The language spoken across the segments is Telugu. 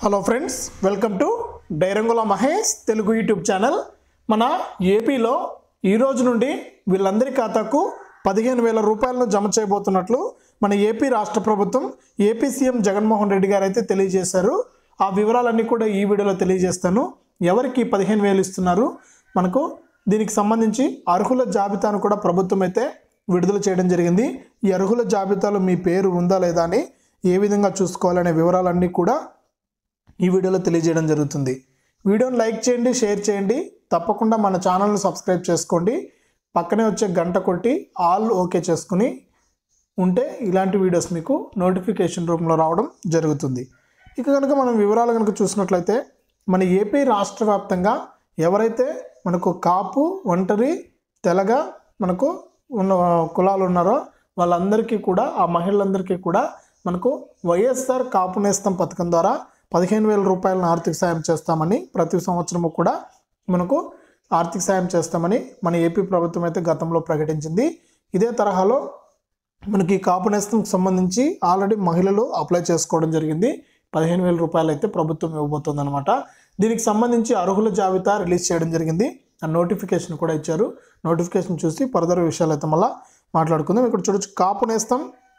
హలో ఫ్రెండ్స్ వెల్కమ్ టు డైరంగుల మహేష్ తెలుగు యూట్యూబ్ ఛానల్ మన ఏపీలో ఈ రోజు నుండి వీళ్ళందరి ఖాతాకు పదిహేను వేల రూపాయలను జమ చేయబోతున్నట్లు మన ఏపీ రాష్ట్ర ప్రభుత్వం ఏపీ సీఎం జగన్మోహన్ రెడ్డి గారు అయితే తెలియజేశారు ఆ వివరాలన్నీ కూడా ఈ వీడియోలో తెలియజేస్తాను ఎవరికి పదిహేను వేలు ఇస్తున్నారు మనకు దీనికి సంబంధించి అర్హుల జాబితాను కూడా ప్రభుత్వం అయితే విడుదల చేయడం జరిగింది ఈ అర్హుల జాబితాలో మీ పేరు ఉందా లేదా అని ఏ విధంగా చూసుకోవాలనే వివరాలన్నీ కూడా ఈ వీడియోలో తెలియజేయడం జరుగుతుంది వీడియోని లైక్ చేయండి షేర్ చేయండి తప్పకుండా మన ఛానల్ని సబ్స్క్రైబ్ చేసుకోండి పక్కనే వచ్చే గంట కొట్టి ఆల్ ఓకే చేసుకుని ఉంటే ఇలాంటి వీడియోస్ మీకు నోటిఫికేషన్ రూపంలో రావడం జరుగుతుంది ఇక కనుక మనం వివరాలు కనుక చూసినట్లయితే మన ఏపీ రాష్ట్ర వ్యాప్తంగా ఎవరైతే మనకు కాపు ఒంటరి తెలగ మనకు ఉన్న కులాలు ఉన్నారో వాళ్ళందరికీ కూడా ఆ మహిళలందరికీ కూడా మనకు వైఎస్ఆర్ కాపు నేస్తం పథకం ద్వారా పదిహేను వేల రూపాయలను ఆర్థిక సాయం చేస్తామని ప్రతి సంవత్సరము కూడా మనకు ఆర్థిక సాయం చేస్తామని మన ఏపీ ప్రభుత్వం అయితే గతంలో ప్రకటించింది ఇదే తరహాలో మనకి కాపు నేస్తంకి సంబంధించి ఆల్రెడీ మహిళలు అప్లై చేసుకోవడం జరిగింది పదిహేను వేల రూపాయలు అయితే ప్రభుత్వం ఇవ్వబోతుంది అనమాట దీనికి సంబంధించి అర్హుల జాబితా రిలీజ్ చేయడం జరిగింది ఆ నోటిఫికేషన్ కూడా ఇచ్చారు నోటిఫికేషన్ చూసి ఫర్దర్ విషయాలు అయితే మళ్ళీ మాట్లాడుకుందాం ఇక్కడ చూడొచ్చు కాపు నేస్తం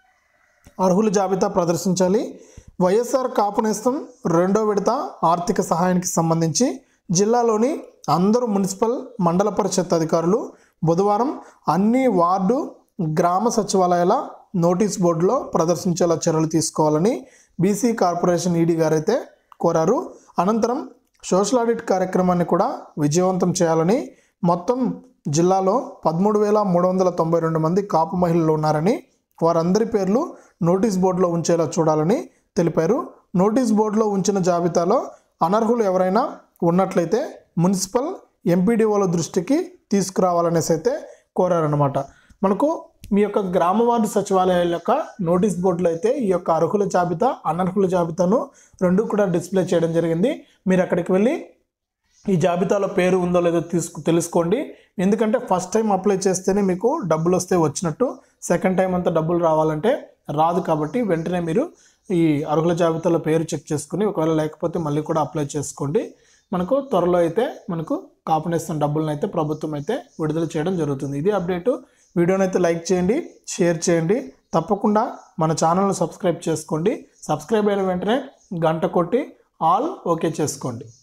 అర్హుల జాబితా ప్రదర్శించాలి వైఎస్ఆర్ కాపు నేస్తం రెండో విడత ఆర్థిక సహాయానికి సంబంధించి జిల్లాలోని అందరూ మున్సిపల్ మండల పరిషత్ అధికారులు బుధవారం అన్ని వార్డు గ్రామ సచివాలయాల నోటీస్ బోర్డులో ప్రదర్శించేలా చర్యలు తీసుకోవాలని బీసీ కార్పొరేషన్ ఈడీ గారైతే కోరారు అనంతరం సోషల్ ఆడిట్ కార్యక్రమాన్ని కూడా విజయవంతం చేయాలని మొత్తం జిల్లాలో పదమూడు వేల మూడు వందల తొంభై రెండు మంది కాపు మహిళలు ఉన్నారని వారందరి పేర్లు నోటీస్ బోర్డులో ఉంచేలా చూడాలని తెలిపారు నోటీస్ బోర్డులో ఉంచిన జాబితాలో అనర్హులు ఎవరైనా ఉన్నట్లయితే మున్సిపల్ ఎంపీడీఓల దృష్టికి తీసుకురావాలనేసి అయితే కోరారనమాట మనకు మీ యొక్క గ్రామ వార్డు సచివాలయాల యొక్క నోటీస్ బోర్డులో అయితే ఈ యొక్క అర్హుల జాబితా అనర్హుల జాబితాను రెండు కూడా డిస్ప్లే చేయడం జరిగింది మీరు అక్కడికి వెళ్ళి ఈ జాబితాలో పేరు ఉందో లేదో తీసుకు తెలుసుకోండి ఎందుకంటే ఫస్ట్ టైం అప్లై చేస్తేనే మీకు డబ్బులు వస్తే వచ్చినట్టు సెకండ్ టైం అంతా డబ్బులు రావాలంటే రాదు కాబట్టి వెంటనే మీరు ఈ అర్హుల జాబితాలో పేరు చెక్ చేసుకుని ఒకవేళ లేకపోతే మళ్ళీ కూడా అప్లై చేసుకోండి మనకు త్వరలో అయితే మనకు కాపునేస్తున్న డబ్బులను అయితే ప్రభుత్వం అయితే విడుదల చేయడం జరుగుతుంది ఇది అప్డేటు వీడియోని అయితే లైక్ చేయండి షేర్ చేయండి తప్పకుండా మన ఛానల్ను సబ్స్క్రైబ్ చేసుకోండి సబ్స్క్రైబ్ అయిన వెంటనే గంట కొట్టి ఆల్ ఓకే చేసుకోండి